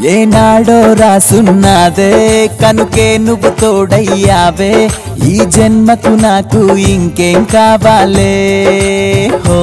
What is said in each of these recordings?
ఏనాడో రాసున్నదే కనుకే నువ్వు తోడయ్యావే ఈ జన్మకు నాకు ఇంకేం కావాలే హో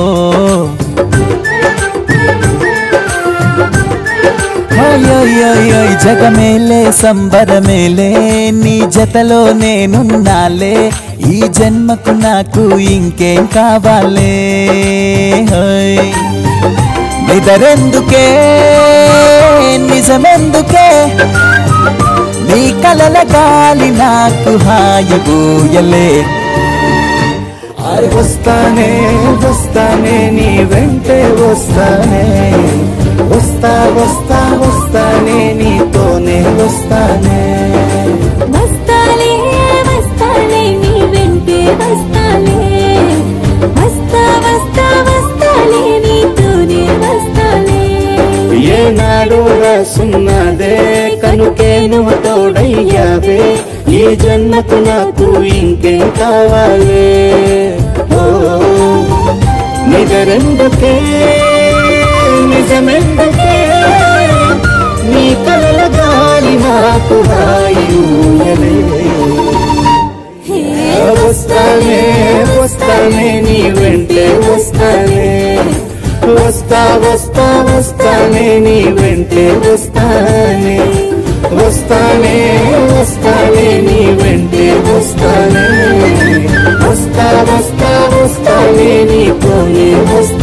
ఓయోయోయోయ్ జగమేలే సంబరమేలే నీ జతలో నేనున్నాలే ఈ జన్మకు నాకు ఇంకేం కావాలే హోయ్ నిదరెందుకే నిజమెందుకే నీ కలల గాలి నాకు హాయి బూయలే అరే వస్తానే వస్తానే నీ వెంటే వస్తానే వస్తా వస్తా వస్తానే నీతోనే వస్తానే వస్తాలే వస్తాలే నీ వెంటే వస్తాలే వస్తా వస్తా వస్తాలే నీతోనే వస్తాలే ఏనాడు రాసున్నదే కనుకే నువ్వు తోడయ్యావే ఈ జన్మకు నాకు ఇంకేం కావాలి ఓ నిజరెందుకే నిజమెందుకే నీ కలల గాలి నాకు హాయి ఊయలే. హే వస్తానే వస్తానే నీ వెంటే వస్తానే వస్తా వస్తా వస్తానే నీ వెంటే వస్తానే వస్తానే వస్తానే నీ వెంటే వస్తానే వస్తా వస్తా వస్తానే నీతోనే వస్తానే